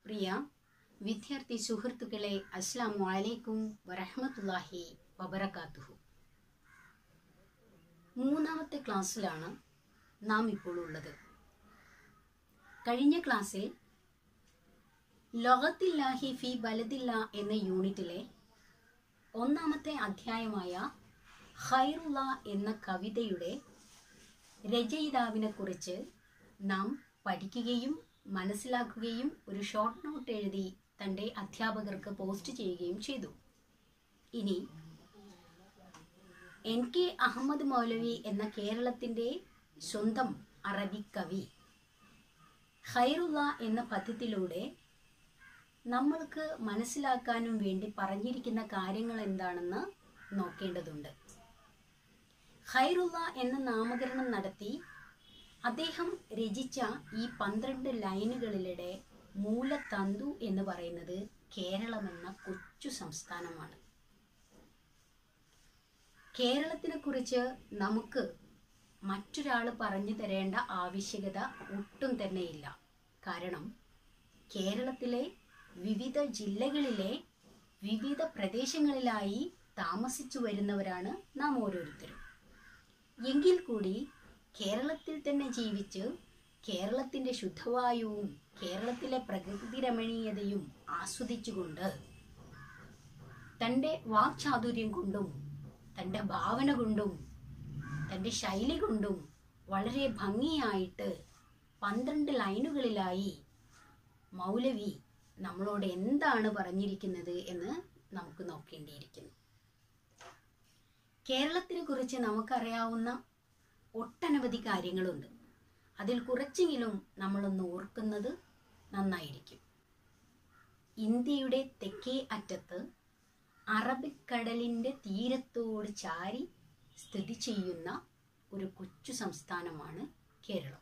പ്രിയ വിദ്യാർത്ഥി സുഹൃത്തുക്കളെ അസ്സാം വലൈക്കും വറഹമത്തല്ലാഹി വബറകാതുഹു മൂന്നാമത്തെ ക്ലാസ്സിലാണ് നാം ഇപ്പോൾ ഉള്ളത് കഴിഞ്ഞ ക്ലാസ്സിൽ ലൊഹത്തില്ലാഹി ഫി ബലദില്ല എന്ന യൂണിറ്റിലെ ഒന്നാമത്തെ അധ്യായമായ ഖൈറുള്ള എന്ന കവിതയുടെ രചയിതാവിനെ കുറിച്ച് നാം പഠിക്കുകയും മനസ്സിലാക്കുകയും ഒരു ഷോർട്ട് നോട്ട് എഴുതി തൻ്റെ അധ്യാപകർക്ക് പോസ്റ്റ് ചെയ്യുകയും ചെയ്തു ഇനി എൻ കെ അഹമ്മദ് മൗലവി എന്ന കേരളത്തിൻ്റെ സ്വന്തം അറബി കവി ഖൈറുള്ള എന്ന പദ്യത്തിലൂടെ നമ്മൾക്ക് മനസ്സിലാക്കാനും വേണ്ടി പറഞ്ഞിരിക്കുന്ന കാര്യങ്ങൾ എന്താണെന്ന് നോക്കേണ്ടതുണ്ട് ഖൈറുള്ള എന്ന നാമകരണം നടത്തി അദ്ദേഹം രചിച്ച ഈ പന്ത്രണ്ട് ലൈനുകളിലെ മൂലതന്തു എന്ന് പറയുന്നത് കേരളം എന്ന കൊച്ചു സംസ്ഥാനമാണ് കേരളത്തിനെ കുറിച്ച് നമുക്ക് മറ്റൊരാൾ പറഞ്ഞു തരേണ്ട ആവശ്യകത ഒട്ടും തന്നെയില്ല കാരണം കേരളത്തിലെ വിവിധ ജില്ലകളിലെ വിവിധ പ്രദേശങ്ങളിലായി താമസിച്ചു വരുന്നവരാണ് നാം ഓരോരുത്തരും എങ്കിൽ കൂടി കേരളത്തിൽ തന്നെ ജീവിച്ച് കേരളത്തിൻ്റെ ശുദ്ധവായുവും കേരളത്തിലെ പ്രകൃതി രമണീയതയും ആസ്വദിച്ചുകൊണ്ട് തൻ്റെ വാക്ചാതുര്യം കൊണ്ടും തൻ്റെ ഭാവന കൊണ്ടും തൻ്റെ ശൈലി കൊണ്ടും വളരെ ഭംഗിയായിട്ട് പന്ത്രണ്ട് ലൈനുകളിലായി മൗലവി നമ്മളോട് എന്താണ് പറഞ്ഞിരിക്കുന്നത് എന്ന് നമുക്ക് നോക്കേണ്ടിയിരിക്കുന്നു കേരളത്തിനെ കുറിച്ച് നമുക്കറിയാവുന്ന ഒട്ടനവധി കാര്യങ്ങളുണ്ട് അതിൽ കുറച്ചെങ്കിലും നമ്മളൊന്ന് ഓർക്കുന്നത് നന്നായിരിക്കും ഇന്ത്യയുടെ തെക്കേ അറ്റത്ത് അറബിക്കടലിൻ്റെ തീരത്തോട് ചാരി സ്ഥിതി ചെയ്യുന്ന ഒരു കൊച്ചു സംസ്ഥാനമാണ് കേരളം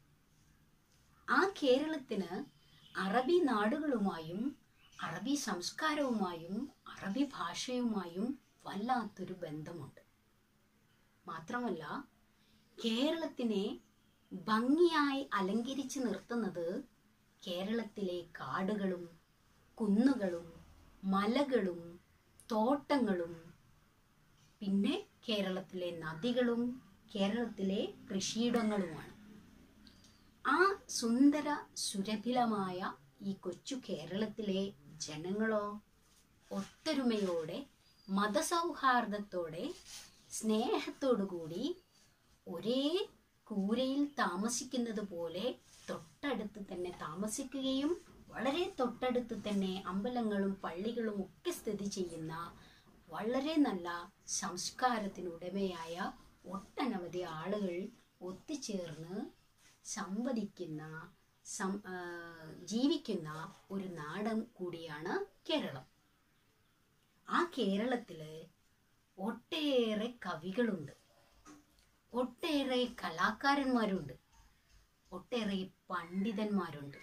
ആ കേരളത്തിന് അറബി നാടുകളുമായും അറബി സംസ്കാരവുമായും അറബി ഭാഷയുമായും വല്ലാത്തൊരു ബന്ധമുണ്ട് മാത്രമല്ല കേരളത്തിനെ ഭംഗിയായി അലങ്കരിച്ച് നിർത്തുന്നത് കേരളത്തിലെ കാടുകളും കുന്നുകളും മലകളും തോട്ടങ്ങളും പിന്നെ കേരളത്തിലെ നദികളും കേരളത്തിലെ കൃഷിയിടങ്ങളുമാണ് ആ സുന്ദര സുരഭിലമായ ഈ കൊച്ചു കേരളത്തിലെ ജനങ്ങളോ ഒത്തൊരുമയോടെ മതസൗഹാർദ്ദത്തോടെ സ്നേഹത്തോടുകൂടി ഒരേ കൂരയിൽ താമസിക്കുന്നത് പോലെ തൊട്ടടുത്ത് തന്നെ താമസിക്കുകയും വളരെ തൊട്ടടുത്ത് തന്നെ അമ്പലങ്ങളും പള്ളികളും ഒക്കെ സ്ഥിതി ചെയ്യുന്ന വളരെ നല്ല സംസ്കാരത്തിനുടമയായ ഒട്ടനവധി ആളുകൾ ഒത്തുചേർന്ന് സംവദിക്കുന്ന സം ജീവിക്കുന്ന ഒരു നാടൻ കൂടിയാണ് കേരളം ആ കേരളത്തിൽ ഒട്ടേറെ കവികളുണ്ട് ഒട്ടേറെ കലാകാരന്മാരുണ്ട് ഒട്ടേറെ പണ്ഡിതന്മാരുണ്ട്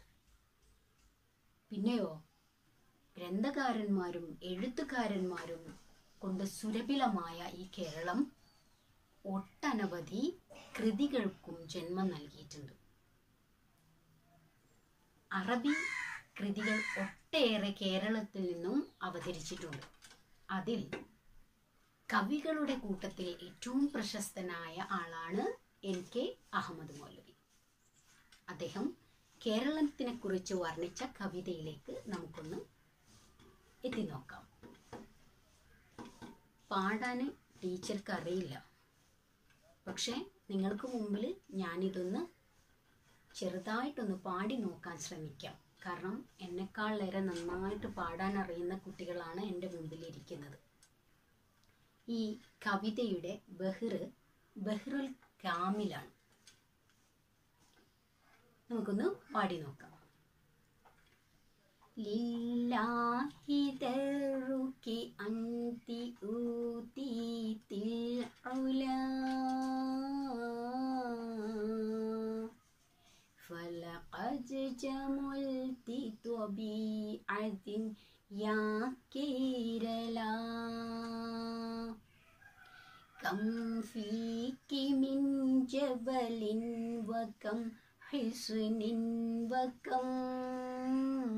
പിന്നെയോ ഗ്രന്ഥകാരന്മാരും എഴുത്തുകാരന്മാരും കൊണ്ട് സുരഭിലമായ ഈ കേരളം ഒട്ടനവധി കൃതികൾക്കും ജന്മം നൽകിയിട്ടുണ്ട് അറബി കൃതികൾ ഒട്ടേറെ കേരളത്തിൽ നിന്നും അവതരിച്ചിട്ടുണ്ട് അതിൽ കവികളുടെ കൂട്ടത്തിൽ ഏറ്റവും പ്രശസ്തനായ ആളാണ് എൻ കെ അഹമ്മദ് മൗലവി അദ്ദേഹം കേരളത്തിനെ കുറിച്ച് വർണ്ണിച്ച കവിതയിലേക്ക് നമുക്കൊന്ന് എത്തി നോക്കാം പാടാൻ ടീച്ചർക്ക് അറിയില്ല പക്ഷേ നിങ്ങൾക്ക് മുമ്പിൽ ഞാനിതൊന്ന് ചെറുതായിട്ടൊന്ന് പാടി നോക്കാൻ ശ്രമിക്കാം കാരണം എന്നെക്കാളേറെ നന്നായിട്ട് പാടാൻ അറിയുന്ന കുട്ടികളാണ് എൻ്റെ മുമ്പിൽ ഇരിക്കുന്നത് ഈ കവിതയുടെ ബഹിർ ബഹിറുൽ കാമിലാണ് നമുക്കൊന്ന് പാടി നോക്കാം ലില്ലാഹി ദറുകി അന്തി ഊതീതിൽ ഉലാ فلقد جملت طبيعة يا كيرلا كم فيك من جبل وكم حصن وكم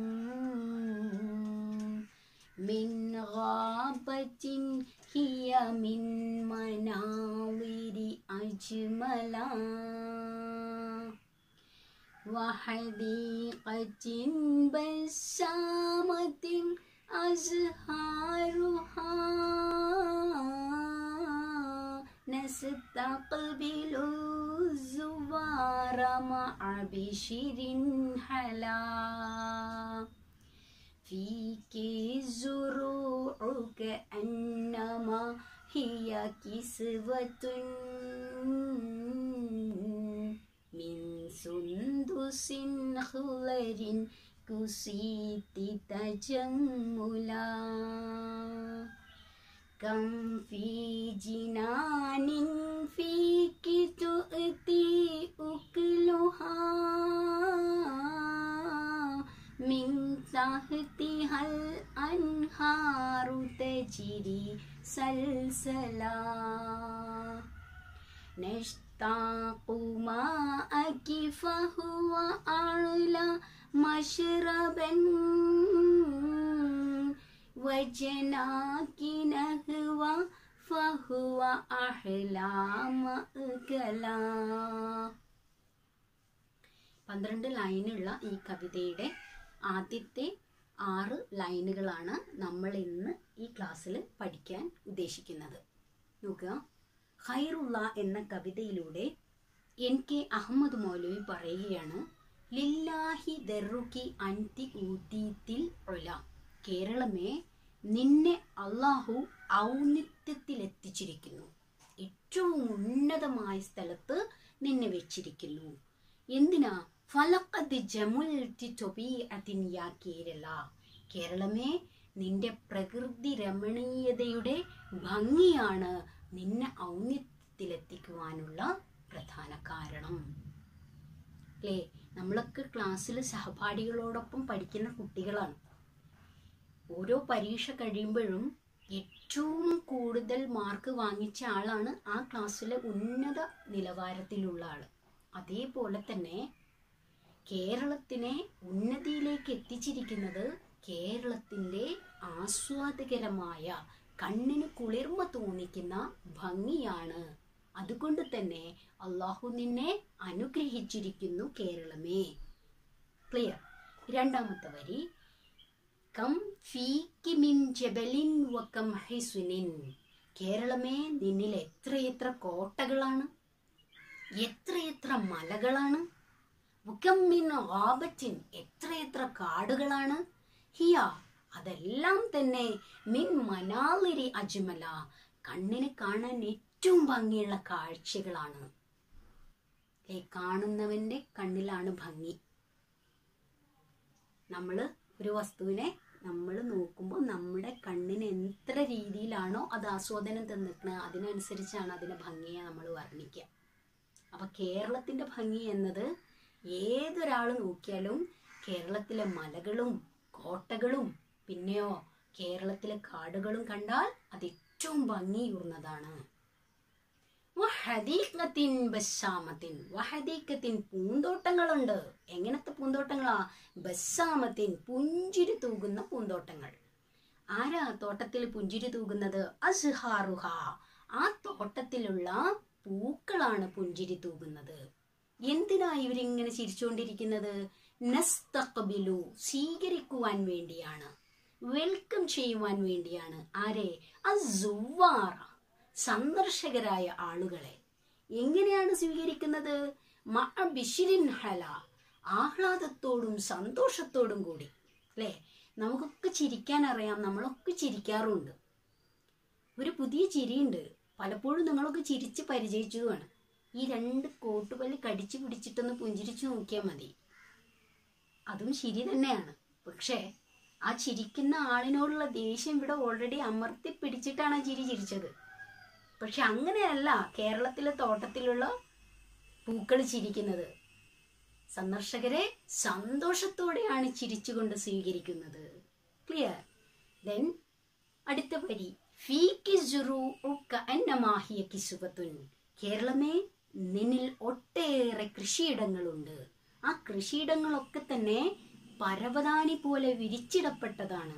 من غابة هي من مناظر أجملا وحديقة بسامة أزهارها نستقبل الزوار مع بشر حلا فيك الزروع كأنما هي كسوة من سندس خضر كسيت تجملا كم في جنان فيك تؤتي أكلها من تحتها الأنهار تجري سلسلا نشتاق ماءك فهو أعلى مشربا وجناك نهوى فهو أحلى مأكلا പന്ത്രണ്ട് ലൈനുള്ള ഈ കവിതയുടെ ആദ്യത്തെ ആറ് ലൈനുകളാണ് നമ്മൾ ഇന്ന് ഈ ക്ലാസ്സിൽ പഠിക്കാൻ ഉദ്ദേശിക്കുന്നത് നോക്കുക ഖൈറുള്ള എന്ന കവിതയിലൂടെ എൻ കെ അഹമ്മദ് മൗലവി പറയുകയാണ് ലില്ലാഹി ദറുക്കി അൻതി ഊതീത്തിൽ ഒല കേരളമേ നിന്നെ അള്ളാഹു ഔന്നിത്യത്തിലെത്തിച്ചിരിക്കുന്നു ഏറ്റവും ഉന്നതമായ സ്ഥലത്ത് നിന്നെ വെച്ചിരിക്കുന്നു എന്തിനാ ഫലക്കത് ജമുൽറ്റി തൊബീഅത്തിൻ യാ കേരള കേരളമേ നിന്റെ പ്രകൃതി രമണീയതയുടെ ഭംഗിയാണ് നിന്നെ ഔന്നിത്യത്തിലെത്തിക്കുവാനുള്ള പ്രധാന കാരണം അല്ലേ നമ്മളൊക്കെ ക്ലാസ്സിൽ സഹപാഠികളോടൊപ്പം പഠിക്കുന്ന കുട്ടികളാണ് ഓരോ പരീക്ഷ കഴിയുമ്പോഴും ഏറ്റവും കൂടുതൽ മാർക്ക് വാങ്ങിച്ച ആളാണ് ആ ക്ലാസ്സിലെ ഉന്നത നിലവാരത്തിലുള്ള ആൾ അതേപോലെ തന്നെ കേരളത്തിനെ ഉന്നതിയിലേക്ക് എത്തിച്ചിരിക്കുന്നത് കേരളത്തിൻ്റെ ആസ്വാദകരമായ കണ്ണിന് കുളിർമ തോന്നിക്കുന്ന ഭംഗിയാണ് അതുകൊണ്ട് തന്നെ അള്ളാഹു നിന്നെ അനുഗ്രഹിച്ചിരിക്കുന്നു കേരളമേ ക്ലിയർ രണ്ടാമത്തെ വരി കം ഫീക്ക് മിൻ ജബലിൻ വക്കം ഹിസുനിൻ കേരളമേ നിന്നിൽ എത്രയെത്ര കോട്ടകളാണ് എത്രയെത്ര മലകളാണ് വക്കം മിൻ ഗാബത്തിൻ എത്രയെത്ര കാടുകളാണ് ഹിയ അതെല്ലാം തന്നെ മിൻ മനാലിരി അജ്മല കണ്ണിന് കാണാൻ ഏറ്റവും ഭംഗിയുള്ള കാഴ്ചകളാണ് ഏ കാണുന്നവന്റെ കണ്ണിലാണ് ഭംഗി നമ്മൾ ഒരു വസ്തുവിനെ നമ്മൾ നോക്കുമ്പോൾ നമ്മുടെ കണ്ണിന് എത്ര രീതിയിലാണോ അത് ആസ്വാദനം തന്നിക്കുന്നത് അതിനനുസരിച്ചാണ് അതിൻ്റെ ഭംഗിയെ നമ്മൾ വർണ്ണിക്കുക അപ്പം കേരളത്തിൻ്റെ ഭംഗി എന്നത് ഏതൊരാൾ നോക്കിയാലും കേരളത്തിലെ മലകളും കോട്ടകളും പിന്നെയോ കേരളത്തിലെ കാടുകളും കണ്ടാൽ അത് ഏറ്റവും ഭംഗിയൂർന്നതാണ് വഹദീഖത്തിൻ ബസ്സാമത്തിൻ വഹദീഖത്തിൻ പൂന്തോട്ടങ്ങളുണ്ട് എങ്ങനത്തെ പൂന്തോട്ടങ്ങളാ ബസ്സാമത്തിൻ പുഞ്ചിരി തൂകുന്ന പൂന്തോട്ടങ്ങൾ ആരാ തോട്ടത്തിൽ പുഞ്ചിരി തൂകുന്നത് അസ്ഹാറുഹ ആ തോട്ടത്തിലുള്ള പൂക്കളാണ് പുഞ്ചിരി തൂകുന്നത് എന്തിനാ ഇവരിങ്ങനെ ചിരിച്ചുകൊണ്ടിരിക്കുന്നത് നസ്തഖബിലു സ്വീകരിക്കുവാൻ വേണ്ടിയാണ് വെൽക്കം ചെയ്യുവാൻ വേണ്ടിയാണ് ആരെ അസുവാറ സന്ദർശകരായ ആളുകളെ എങ്ങനെയാണ് സ്വീകരിക്കുന്നത് മഅ ബിഷിരിൻ ഹല ആഹ്ലാദത്തോടും സന്തോഷത്തോടും കൂടി അല്ലേ നമുക്കൊക്കെ ചിരിക്കാൻ അറിയാം നമ്മളൊക്കെ ചിരിക്കാറുണ്ട് ഒരു പുതിയ ചിരിയുണ്ട് പലപ്പോഴും നിങ്ങളൊക്കെ ചിരിച്ച് പരിചയിച്ചതുമാണ് ഈ രണ്ട് കോട്ടുപല്ല് കടിച്ചു പിടിച്ചിട്ടൊന്ന് പുഞ്ചിരിച്ചു നോക്കിയാൽ മതി അതും ശരി തന്നെയാണ് പക്ഷേ ആ ചിരിക്കുന്ന ആളിനോടുള്ള ദേഷ്യം ഇവിടെ ഓൾറെഡി അമർത്തി പിടിച്ചിട്ടാണ് ആ ചിരി ചിരിച്ചത് പക്ഷെ അങ്ങനെയല്ല കേരളത്തിലെ തോട്ടത്തിലുള്ള പൂക്കൾ ചിരിക്കുന്നത് സന്ദർശകരെ സന്തോഷത്തോടെയാണ് ചിരിച്ചുകൊണ്ട് സ്വീകരിക്കുന്നത് ക്ലിയർ ദെൻ അടുത്ത വരി ഫീക്ക് ജുറൂഉക അന്നമാഹിയ കിസുവത്തുൻ കേരളമേ നിന്നിൽ ഒട്ടേറെ കൃഷിയിടങ്ങളുണ്ട് ആ കൃഷിയിടങ്ങളൊക്കെ തന്നെ പരവതാനി പോലെ വിരിച്ചിടപ്പെട്ടതാണ്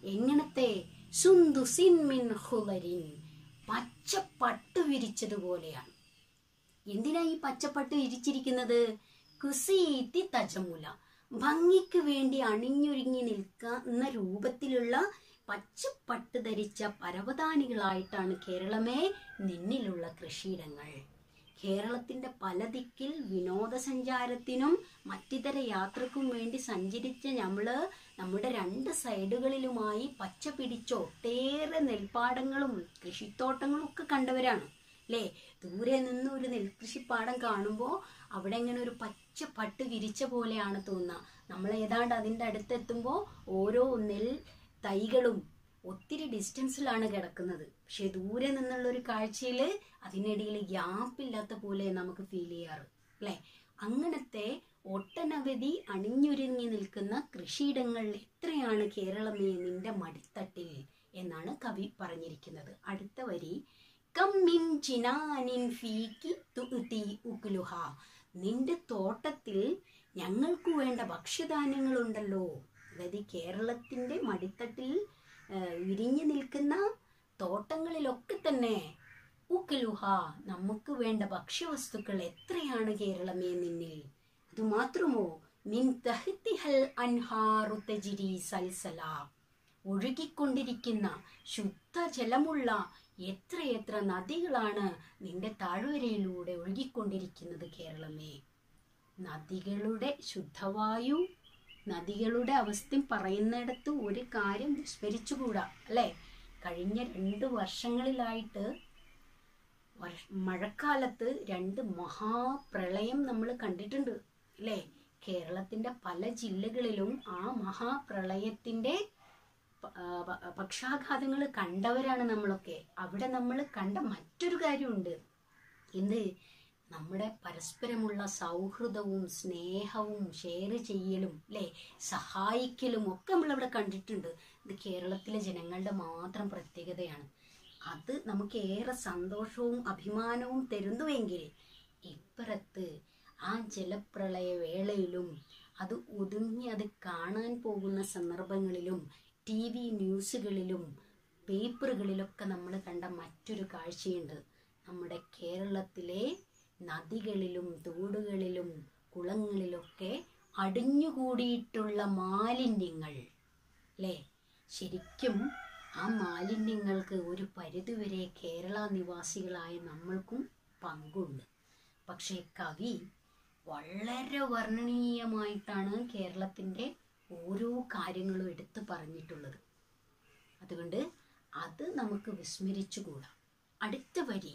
എങ്ങനത്തെ സുന്ദുസിൻ മിൻ ഹുലരിൻ പച്ചപ്പട്ട് വിരിച്ചതുപോലെയാണ് എന്തിനാ ഈ പച്ചപ്പട്ട് വിരിച്ചിരിക്കുന്നത് കുസീത്തി തജമുല ഭംഗിക്ക് വേണ്ടി അണിഞ്ഞൊരുങ്ങി നിൽക്കുന്ന രൂപത്തിലുള്ള പച്ചപ്പട്ട് ധരിച്ച പരവതാനികളായിട്ടാണ് കേരളമേ നിന്നിലുള്ള കൃഷിയിടങ്ങൾ കേരളത്തിന്റെ പല ദിക്കിൽ വിനോദസഞ്ചാരത്തിനും മറ്റിതര യാത്രക്കും വേണ്ടി സഞ്ചരിച്ച നമ്മള് നമ്മുടെ രണ്ട് സൈഡുകളിലുമായി പച്ച പിടിച്ച ഒട്ടേറെ നെൽപ്പാടങ്ങളും കൃഷിത്തോട്ടങ്ങളും ഒക്കെ കണ്ടവരാണ് അല്ലേ ദൂരെ നിന്ന് ഒരു നെൽകൃഷിപ്പാടം കാണുമ്പോൾ അവിടെ ഇങ്ങനെ ഒരു പച്ച പട്ട് വിരിച്ച പോലെയാണ് തോന്നുക നമ്മൾ ഏതാണ്ട് അതിൻ്റെ അടുത്തെത്തുമ്പോൾ ഓരോ നെൽ തൈകളും ഒത്തിരി ഡിസ്റ്റൻസിലാണ് കിടക്കുന്നത് പക്ഷെ ദൂരെ നിന്നുള്ള ഒരു കാഴ്ചയിൽ അതിനിടയിൽ ഗ്യാപ്പില്ലാത്ത പോലെ നമുക്ക് ഫീൽ ചെയ്യാറ് അല്ലേ അങ്ങനത്തെ ഒട്ടനവധി അണിഞ്ഞൊരുങ്ങി നിൽക്കുന്ന കൃഷിയിടങ്ങൾ എത്രയാണ് കേരളമേ നിന്റെ മടിത്തട്ടിൽ എന്നാണ് കവി പറഞ്ഞിരിക്കുന്നത് അടുത്ത വരി കമ്മിൻ ചിനാനിൻ ഫീക്കി തുഇതി ഉക്ലുഹ നിന്റെ തോട്ടത്തിൽ ഞങ്ങൾക്ക് വേണ്ട ഭക്ഷ്യധാന്യങ്ങളുണ്ടല്ലോ അതായത് ഈ കേരളത്തിന്റെ മടിത്തട്ടിൽ ആ, വിരിഞ്ഞു നിൽക്കുന്ന തോട്ടങ്ങളിലൊക്കെ തന്നെ ഉക്കലുഹ നമുക്ക് വേണ്ട ഭക്ഷ്യവസ്തുക്കൾ എത്രയാണ് കേരളമേ നിന്നിൽ അതുമാത്രമോ മിൻ തഹ്തിഹൽ അൻഹാറു തജിരി സൽസല ഒഴുകിക്കൊണ്ടിരിക്കുന്ന ശുദ്ധജലമുള്ള എത്രയെത്ര നദികളാണ് നിന്റെ താഴ്വരയിലൂടെ ഒഴുകിക്കൊണ്ടിരിക്കുന്നത് കേരളമേ നദികളുടെ ശുദ്ധവായു നദികളുടെ അവസ്ഥ പറയുന്നിടത്ത് ഒരു കാര്യം വിസ്മരിച്ചുകൂടാ അല്ലെ കഴിഞ്ഞ രണ്ട് വർഷങ്ങളിലായിട്ട് വർഷ- മഴക്കാലത്ത് രണ്ട് മഹാപ്രളയം നമ്മൾ കണ്ടിട്ടുണ്ട് അല്ലേ കേരളത്തിന്റെ പല ജില്ലകളിലും ആ മഹാപ്രളയത്തിന്റെ പ- ആ, പ- പക്ഷാഘാതങ്ങൾ കണ്ടവരാണ് നമ്മളൊക്കെ അവിടെ നമ്മൾ കണ്ട മറ്റൊരു കാര്യമുണ്ട് എന്ത് നമ്മുടെ പരസ്പരമുള്ള സൗഹൃദവും സ്നേഹവും ഷെയർ ചെയ്യലും അല്ലേ സഹായിക്കലും ഒക്കെ നമ്മളവിടെ കണ്ടിട്ടുണ്ട് ഇത് കേരളത്തിലെ ജനങ്ങളുടെ മാത്രം പ്രത്യേകതയാണ് അത് നമുക്ക് ഏറെ സന്തോഷവും അഭിമാനവും തരുന്നുവെങ്കിൽ ഇപ്പുറത്ത് ആ ജലപ്രളയ വേളയിലും അത് ഒതുങ്ങി അത് കാണാൻ പോകുന്ന സന്ദർഭങ്ങളിലും ടി വി ന്യൂസുകളിലും പേപ്പറുകളിലൊക്കെ നമ്മൾ കണ്ട മറ്റൊരു കാഴ്ചയുണ്ട് നമ്മുടെ കേരളത്തിലെ നദികളിലും തോടുകളിലും കുളങ്ങളിലൊക്കെ അടിഞ്ഞുകൂടിയിട്ടുള്ള മാലിന്യങ്ങൾ അല്ലേ ശരിക്കും ആ മാലിന്യങ്ങൾക്ക് ഒരു പരിധിവരെ കേരള നിവാസികളായ നമ്മൾക്കും പങ്കുണ്ട് പക്ഷേ കവി വളരെ വർണ്ണനീയമായിട്ടാണ് കേരളത്തിൻ്റെ ഓരോ കാര്യങ്ങളും എടുത്തു പറഞ്ഞിട്ടുള്ളത് അതുകൊണ്ട് അത് നമുക്ക് വിസ്മരിച്ചുകൂടാ അടുത്ത വരി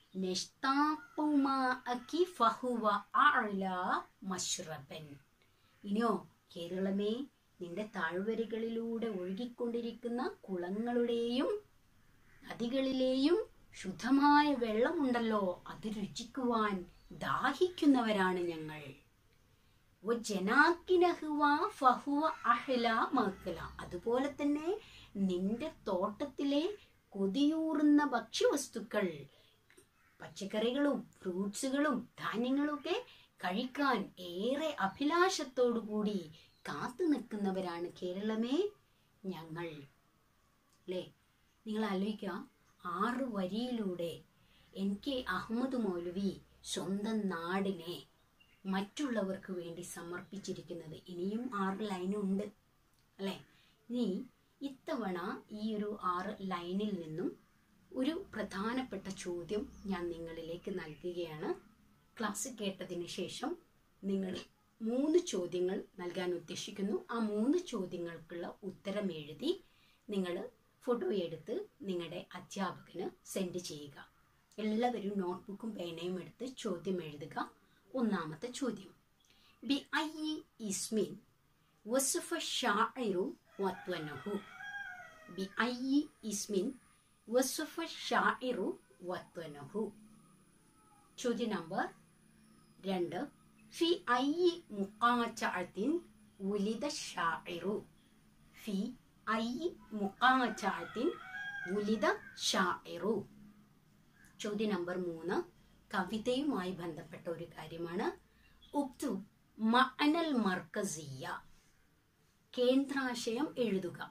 നെഷ്താപ്പുമാഅക്കി ഫഹുവ അഅ്ല മശ്റബൻ ഇനിയോ കേരളമേ നിന്റെ താഴ്വരകളിലൂടെ ഒഴുകിക്കൊണ്ടിരിക്കുന്ന കുളങ്ങളുടെയും നദികളിലെയും ശുദ്ധമായ വെള്ളമുണ്ടല്ലോ അത് രുചിക്കുവാൻ ദാഹിക്കുന്നവരാണ് ഞങ്ങൾ വജനാക്കിനഹുവ ഫഹുവ അഹ്ല മഅ്കല. അതുപോലെ തന്നെ നിന്റെ തോട്ടത്തിലെ കൊതിയൂറുന്ന ഭക്ഷ്യവസ്തുക്കൾ പച്ചക്കറികളും ഫ്രൂട്ട്സുകളും ധാന്യങ്ങളും ഒക്കെ കഴിക്കാൻ ഏറെ അഭിലാഷത്തോടു കൂടി കാത്തു നിൽക്കുന്നവരാണ് കേരളമേ ഞങ്ങൾ അല്ലേ നിങ്ങൾ ആലോചിക്കുക ആറ് വരിയിലൂടെ എൻ കെ അഹമ്മദ് മൗലവി സ്വന്തം നാടിനെ മറ്റുള്ളവർക്ക് വേണ്ടി സമർപ്പിച്ചിരിക്കുന്നത് ഇനിയും ആറ് ലൈനുണ്ട് അല്ലേ ഇനി ഇത്തവണ ഈ ഒരു ആറ് ലൈനിൽ നിന്നും ഒരു പ്രധാനപ്പെട്ട ചോദ്യം ഞാൻ നിങ്ങളിലേക്ക് നൽകുകയാണ് ക്ലാസ് കേട്ടതിന് ശേഷം നിങ്ങൾ മൂന്ന് ചോദ്യങ്ങൾ നൽകാൻ ഉദ്ദേശിക്കുന്നു ആ മൂന്ന് ചോദ്യങ്ങൾക്കുള്ള ഉത്തരം എഴുതി നിങ്ങൾ ഫോട്ടോ എടുത്ത് നിങ്ങളുടെ അധ്യാപകന് സെൻഡ് ചെയ്യുക എല്ലാവരും നോട്ട്ബുക്കും പേനയും എടുത്ത് ചോദ്യം എഴുതുക ഒന്നാമത്തെ ചോദ്യം ബി ഐ ഇസ്മിൻ വസുഫ ഷാഇറു വത്വനഹു ബി ഐ ഇസ്മിൻ വസുഫ ഷാഇറു വത്വനഹു ചോദ്യം നമ്പർ രണ്ട് ഫി ഐ മുഖാചാത്തിൻ ഉലിത ഷാഇറു ഫി ഐ മുഖാചാത്തിൻ ഉലിത ഷാഇറു ചോദ്യം നമ്പർ മൂന്ന് കവിതയുമായി ബന്ധപ്പെട്ട ഒരു കാര്യമാണ് ഉക്തു മഅനൽ മർക്കസിയ കേന്ദ്രാശയം എഴുതുക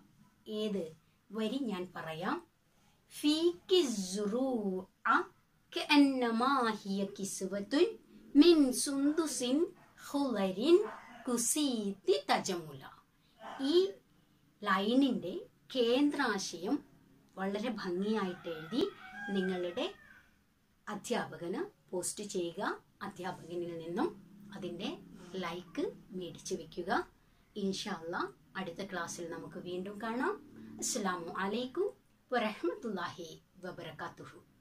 ഏത് വരി ഞാൻ പറയാം ഫീക്കി الزروع كأنما هي كسوة من سندس خضر كسيت تجملا ഈ ലൈനിന്റെ കേന്ദ്രാശയം വളരെ ഭംഗിയായിട്ട് എഴുതി നിങ്ങളുടെ അധ്യാപകന് പോസ്റ്റ് ചെയ്യുക അധ്യാപകനിൽ നിന്നും അതിൻ്റെ ലൈക്ക് മേടിച്ചു വെക്കുക ഇൻഷാല്ല അടുത്ത ക്ലാസ്സിൽ നമുക്ക് വീണ്ടും കാണാം അസ്സലാമു അലൈക്കും വറഹ്മത്തുള്ളാഹി വബറകാതുഹു